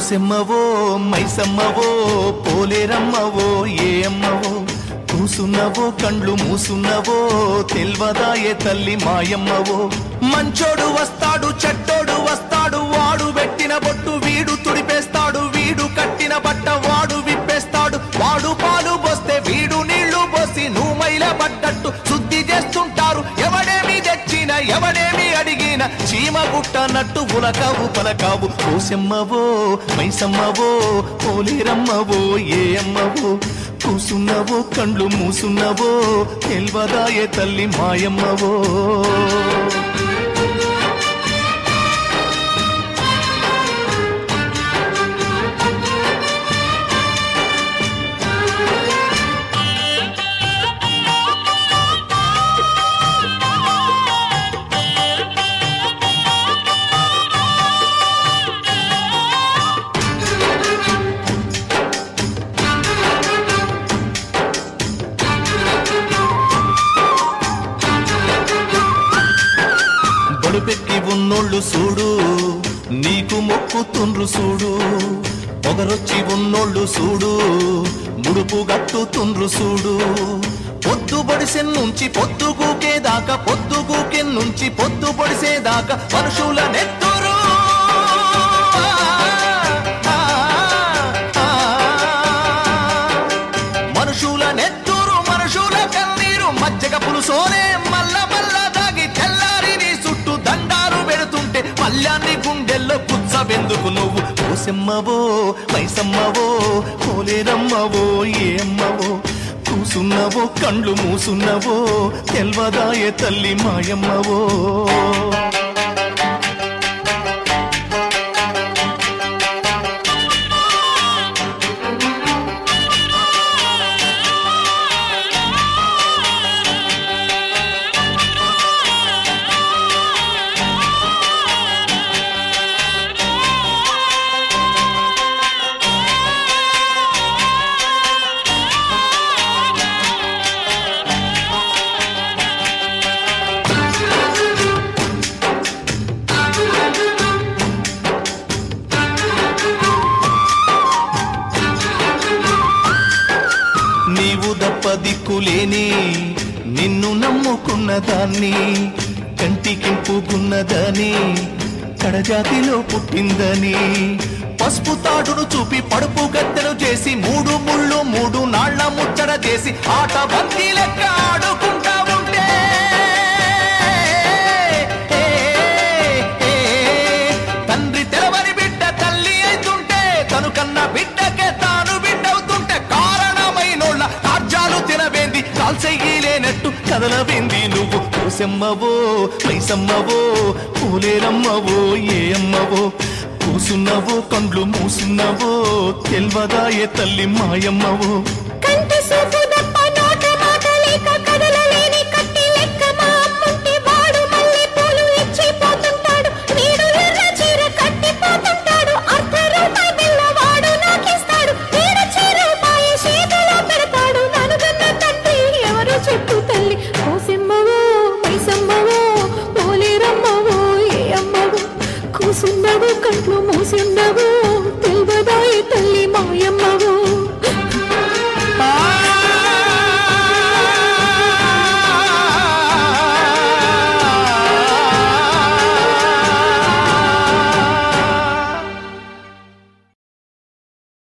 పోసెమ్మవో మైసమ్మవో పోలేరమ్మవో ఏ అమ్మవో కూసున్నవో కండ్లు మూసున్నవో తెల్వదాయే తల్లి మాయమ్మవో మంచోడు వస్తాడు చెట్టోడు వస్తాడు వాడు పెట్టిన బొట్టు వీడు తుడిపేస్తాడు వీడు కట్టిన బట్ట వాడు విప్పేస్తాడు వాడు పాలు పోస్తే వీడు నీళ్లు పోసి నువ్వు మైల పడ్డట్టు శుద్ధి చేస్తుంటారు ఎవడేమి తెచ్చిన ఎవడేమి అడిగిన చీమ గుట్టనట్టు ఉలకావు పలకావు పోసెమ్మవో మైసమ్మవో పోలేరమ్మవో ఏ అమ్మవో కూసున్నవో కండ్లు మూసున్నవో తెల్వదాయే తల్లి మాయమ్మవో బడుపెక్కి ఉన్నోళ్ళు చూడు నీకు మొక్కుతుండ్రు చూడు పొగరొచ్చి ఉన్నోళ్ళు చూడు ముడుపు గట్టుతుండ్రు చూడు పొద్దు పొడిసె నుంచి పొద్దు గూకే దాకా పొద్దు గూకె నుంచి పొద్దు పొడిసే దాకా మనుషుల నెత్తురు ఆ, ఆ, ఆ. మనుషుల నెత్తురు మనుషుల కన్నీరు మజ్జగ పులుసోనే మల్ల మల్ల దాగి తెల్లారి నీ చుట్టూ దండాలు పెడుతుంటే మల్యాన్ని గుండెల్లో పుచ్చబెందుకు నువ్వు పోసెమ్మవో మైసమ్మవో పోలేరమ్మవో ఏమ్మవో కూసున్నవో కండ్లు మూసున్నవో తెల్వదాయే తల్లి మాయమ్మవో నీవు దప్ప దిక్కులేని నిన్ను నమ్ముకున్న దాన్ని కంటికింపుకున్నదని కడజాతిలో పుట్టిందని పసుపు తాడును చూపి పడుపు గత్తెను చేసి మూడు ముళ్ళు మూడు నాళ్ల ముచ్చట చేసి ఆట బంతి లెక్క ఆడుకుంటా ఉంటే ఏ, ఏ, తండ్రి తెలవని బిడ్డ తల్లి అయితుంటే తను కన్న బిడ్డకే తాను బిడ్డవుతుంటే కారణమైనోళ్ళ రాజ్యాలు తినవేంది కాల్చెయ్యలేనట్టు కదలవేంది నువ్వు పూసెమ్మవో పైసమ్మవో పూలేరమ్మవో ఏ అమ్మవో కూసున్నవో కండ్లు మూసున్నవో తెల్వదాయే తల్లి మాయమ్మవో కంటి సూపు